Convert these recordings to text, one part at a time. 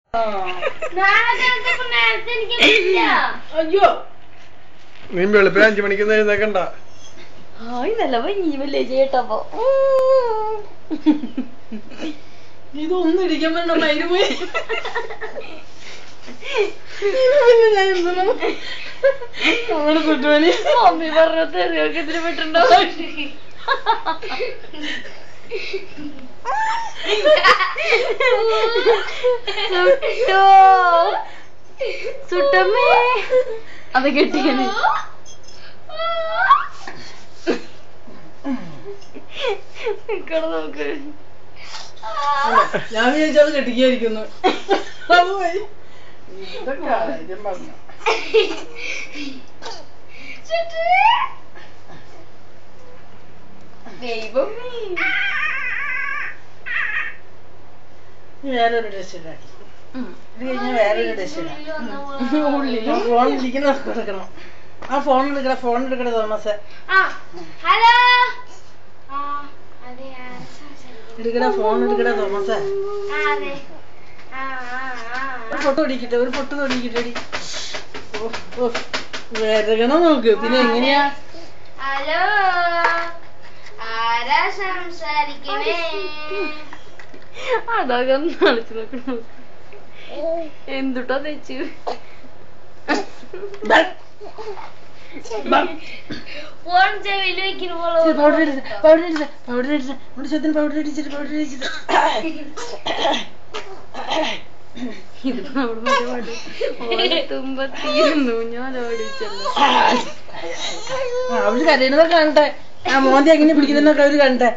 നേരത്തെ എനിക്ക് പറ്റില്ല അയ്യോ നീ വെളുപ്പിന് അഞ്ചു മണിക്ക് എഴുന്നേക്കണ്ട ഹായ് നല്ല ഭംഗി വല്ലേ ചേട്ടപ്പോ ഇതൊന്നും ഇരിക്കാൻ പറ്റണ മയില് പോയി ഇത് പിന്നെ ഞാൻ എന്താണ് നമ്മുടെ കുട്ടുമണി മമ്മി പറഞ്ഞ തെറിയൊക്കെ ഇതിന് പെട്ടുണ്ടോ സുട്ടോ സുട്ടമ്മേ അത് കെട്ടിയാണ് നിക്കണം നമുക്ക് ഞാൻ വിചാരിച്ചത് കെട്ടിക്കായിരിക്കുന്നു അത് പോയി ഇതൊക്കെ കാര്യം പറഞ്ഞു ദൈവമേ ഇനി വേറൊരു ഡ്രസ് ഇടാടി ഇത് കഴിഞ്ഞാൽ വേറൊരു ഡ്രസ് ഇടാം ഉള്ളില് ഫോൺ ഇരിക്കുന്ന എടുക്കണം ആ ഫോൺ എടുക്കണ ഫോൺ എടുക്കണ തോമസ് ഹലോ എടുക്കണ ഫോൺ എടുക്കണ തോമസ് ഒരു ഫോട്ടോ അടിക്കട്ടെ ഒരു ഫോട്ടോ അടിക്കട്ടെ വരകണം നോക്ക് പിന്നെ എങ്ങനെയാ ഹലോ ആരാ സംസാരിക്കണേ അതൊക്കെ കളിച്ചു നോക്കണു എന്തുട്ടാ തെച്ചു ഫോൺ ചെവിയിൽ വെക്കുമ്പോളോ പൗഡർ അടിച്ച പൗഡർ അടിച്ച പൗഡർ അടിച്ച നമ്മുടെ ശബ്ദത്തിന് പൗഡർ അടിച്ചിട്ട് പൗഡർ അടിച്ചിട്ട് ഇത് നമ്മുടെ മറ്റേ പാട്ട് ഓളെ തുമ്പത്തിയിരുന്നു ഞാൻ ഓടിച്ചല്ലോ ആ, അവര് കരയണതൊക്കെ കാണട്ടെ ആ മോന്തി എങ്ങനെ പിടിക്കുന്നതൊക്കെ അവര് കാണട്ടെ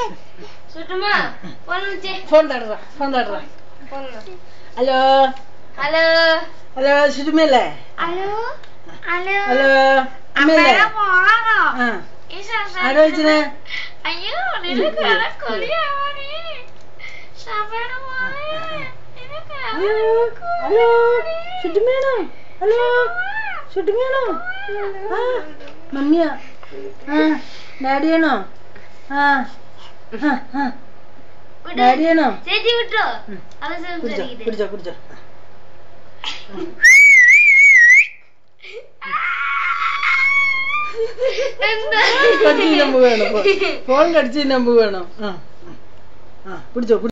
ഫോൺ തടറ ഫോൺ തടറ ഹലോ ഹലോ ഹലോ ശുചിമല്ലേ ഹലോ ഹലോ ഹലോ അമ്മയല്ലേ അമ്മയുടെ മോളാണോ ആ ഈ ആരാ വിളിച്ചത് അയ്യോ നിനക്ക് കൊടിയാവാണേ ഷാപ്പയുടെ മോളെ നിനക്ക് ഹലോ ഹലോ ശുചിമേണോ ഹലോ ശുചിമേണോ ആ മമ്മിയാ ആ ഡാഡിയാണോ ആ ആ, ആ. ഡാഡിയാണോ ചേച്ചി വിട്ടോ ഉം. അത് കുടിച്ചോ സംസാരിക്കട്ടെ കുടിച്ചോ കുടിച്ചോ എന്താ കടിച്ചു നമ്പ് വേണം ഫോൺ കടിച്ചു നമ്പ് വേണം ആ ആ. ആ പിടിച്ചോ പിടിച്ചോ